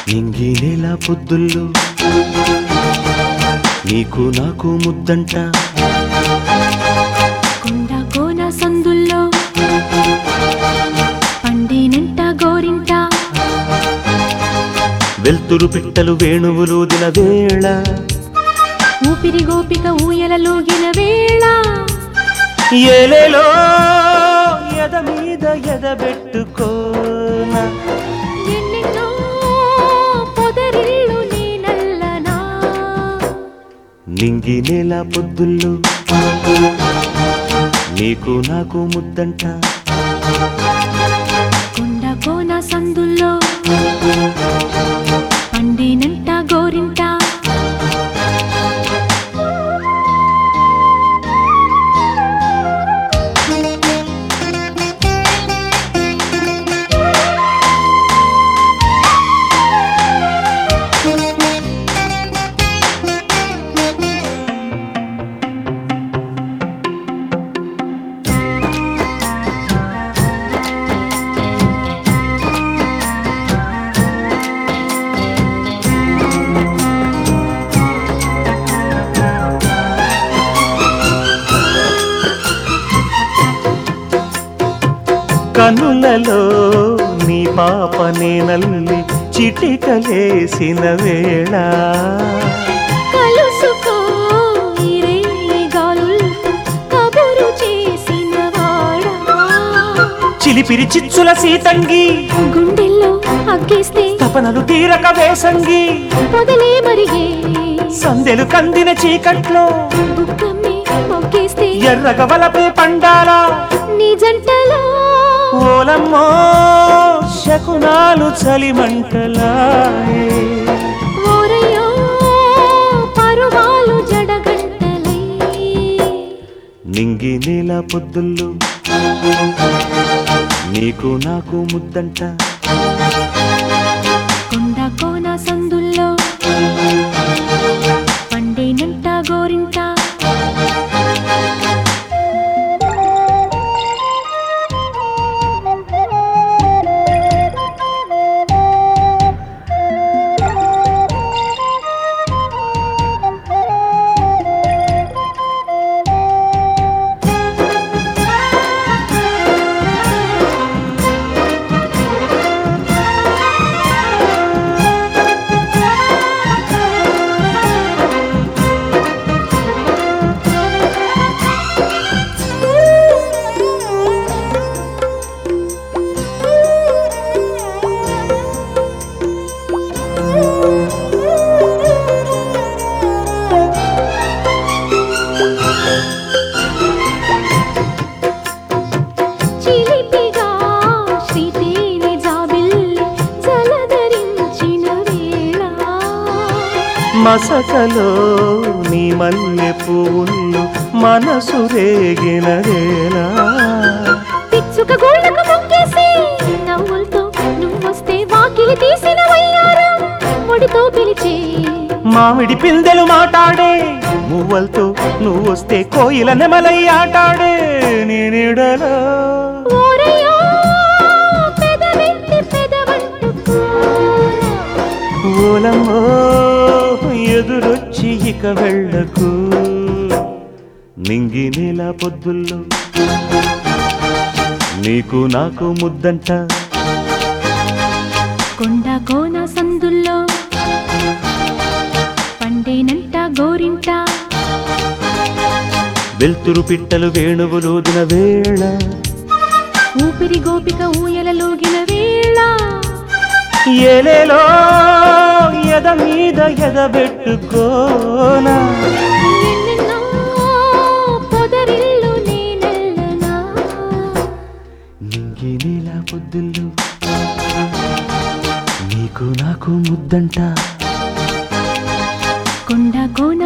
నింగి నేల పొద్దుల్లో నీకు నాకు ముద్దంట కొండ కోన సందుల్లో పండినంట గోరింట వెల్తురు పిట్టలు వేణువులూదిన వేళ ఊపిరి గోపిక ఊయలలోగిన వేళ ఏలేలో ఎద మీద ఎదబెట్టుకోన ఎన్నెన్నో పొదరిల్లు నేనల్లనా నింగి నేల పొద్దుల్లో నీకు నాకు ముద్దంట కొండ కోన సందుల్లో పండినంట గోరింట కనులలో నీ పాప నేనల్లి చిటికలేసిన వేళ కలుసుకో ఈ రేయి గాలులతో కబురు చేసిన వాడా చిలిపిరి చిచ్చుల సీతంగి గుండెల్లో అగ్గేస్తే తపనలు తీరక వేసంగి పొదలే మరిగే సందెలు కందిన చీకట్లో బుక్కమ్మి మొక్కేస్తే ఎర్రగ వలపే పండాలా నీ జంటలో ఓలమ్మో శకునాలు చలిమంటలాయే ఓరయ్యో పరువాలు జడగంటలై నింగి నేల పొద్దుల్లో నీకు నాకు ముద్దంట కొండ కోన సందుల్లో పండేనంట గోరింట చిలిపిగా శ్రీతేని జాబిల్లి జలధరించిన వేళ మసకలో నీ మల్లె పువ్వులు మనసు రేగినదేలా పిచ్చుక గోళ్ళకు మొక్కేసి నవ్వులతో నువ్వొస్తే వాకిలి తీసిన వయ్యారం ఒడితో పిలిచే మామిడి పిందెలు మాటాడే మువ్వలతో నువ్వు వస్తే కోయిల నెమలై ఆటాడే నేనిడలో ఓరయ్యో పెదవెత్తి పెదవంటుకో ఓలమ్మో ఎదురొచ్చి ఇక వెళ్ళకు నింగి నేల పొద్దుల్లో నీకు నాకు ముద్దంట కొండ కోన సందుల్లో పండేనంట గోరింట వెల్తురు పిట్టలు వేణువులూదిన వేళ ఊపిరి గోపిక ఊయలలోగిన వేళ ఏలేలో ఎద మీద ఎదబెట్టుకోనా ఎన్నెన్నో పొదరిల్లు నేనెల్లనా నింగి నేల పొద్దుల్లో నీకు నాకు ముద్దంట కొండ కోన